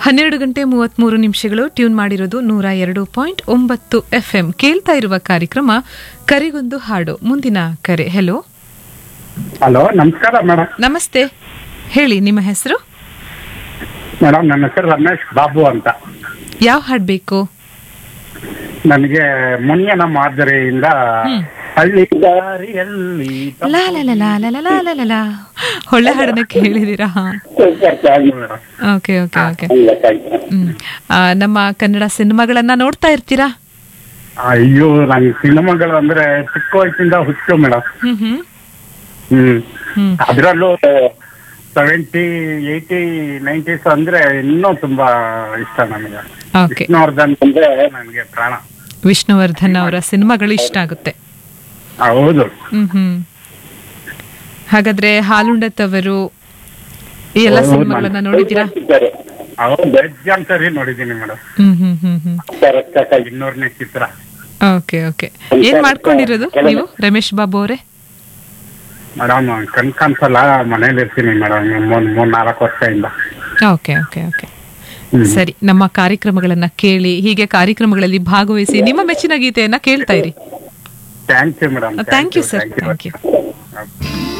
ಹನ್ನೆರಡು ಗಂಟೆ ಮೂವತ್ಮೂರು ನಿಮಿಷಗಳು ಟ್ಯೂನ್ ಮಾಡಿರೋದು ನೂರ ಎರಡು ಪಾಯಿಂಟ್ ಒಂಬತ್ತು ಎಫ್ ಎಂ ಕೇಳ್ತಾ ಇರುವ ಕಾರ್ಯಕ್ರಮ ಕರಿಗೊಂದು ಹಾಡು ಮುಂದಿನ ಕರೆ ಹೆಲೋ ಹಲೋ ನಮಸ್ಕಾರ ಮೇಡಮ್ ನಮಸ್ತೆ ಹೇಳಿ ನಿಮ್ಮ ಹೆಸರು ಮೇಡಮ್ ನನ್ನ ಹೆಸರು ರಮೇಶ್ ಬಾಬು ಅಂತ ಯಾವ ಹಾಡು ಬೇಕು ನನಗೆ ಮುನಿಯನ ಮಾದರಿಯಿಂದ ಹ್ಮ್. ಹಳ್ಳಿ ದಾರಿಯಲ್ಲಿ ಲಾ ಲಾ ಲಾ ಲಾ ಲಾ ಲಾ ಲಾ ಲಾ ಲಾ ಲಾ. ಒಳ್ಳೆ ಹಾಡನ್ನ ಕೇಳಿದೀರಾ madam okay okay okay hmm ಆ, ನಮ್ಮ ಕನ್ನಡ ಸಿನಿಮಾಗಳನ್ನ ನೋಡ್ತಾ ಇರ್ತೀರಾ ಅಯ್ಯೋ ನಂಗೆ ಸಿನಿಮಾಗಳು ಅಂದ್ರೆ ಚಿಕ್ಕ ವಯಸ್ಸಿಂದ ಹುಚ್ಚು ಮೇಡಮ್ ಹ್ಮ್ ಹ್ಮ್ ಹ್ಮ್ ಹ್ಮ್ ಅದರಲ್ಲೂ ಸೆವೆಂಟಿ ಏಯ್ಟಿ ನೈಂಟೀಸ್ ಅಂದ್ರೆ ಇನ್ನೂ ತುಂಬಾ ಇಷ್ಟ ನನಗೆ ಓಕೆ ವಿಷ್ಣುವರ್ಧನ್ ಅಂದ್ರೆ ನನಗೆ ಪ್ರಾಣ ವಿಷ್ಣುವರ್ಧನ್ ಅವರ ಸಿನಿಮಾಗಳು ಇಷ್ಟ ಆಗುತ್ತೆ ಹೌದು ಹ್ಮ್ ಹ್ಮ್ ಹಾಗಾದ್ರೆ ಹಾಲುಂಡತವರು ಈ ಎಲ್ಲ ಹೌದು, ಸಿನಿಮಾಗಳನ್ನ ನಾನು- ನೋಡಿದ್ದೀರಾ ಹೌದು ಬೆಜ್ಜಾನ್ ಸರಿ ನೋಡಿದ್ದೀನಿ madam hmm hmm hmm hmm ಇನ್ನೂರನೇ ಚಿತ್ರ ಓಕೆ ಓಕೆ ಏನ್ ಮಾಡ್ಕೊಂಡಿರೋದು ನೀವು ರಮೇಶ್ ಬಾಬು ಅವರೇ ಮೇಡಮ್ ಕಣ್ ಕಾಣಿಸಲ್ಲ ಮನೇಲಿ ಇರ್ತೀನಿ ಮೇಡಮ್ ಮೂರ್ ಮೂರ್ ನಾಲ್ಕು ವರ್ಷದಿಂದ ಓಕೆ ಓಕೆ ಓಕೆ ಸರಿ ನಮ್ಮ ಕಾರ್ಯಕ್ರಮಗಳನ್ನ ಕೇಳಿ ಹೀಗೆ ಕಾರ್ಯಕ್ರಮಗಳಲ್ಲಿ ಭಾಗವಹಿಸಿ ನಿಮ್ಮ ಮೆಚ್ಚಿನ ಗೀತೆಯನ್ನ ಕೇಳ್ತಾ ಇರಿ thank you madam thank you sir thank you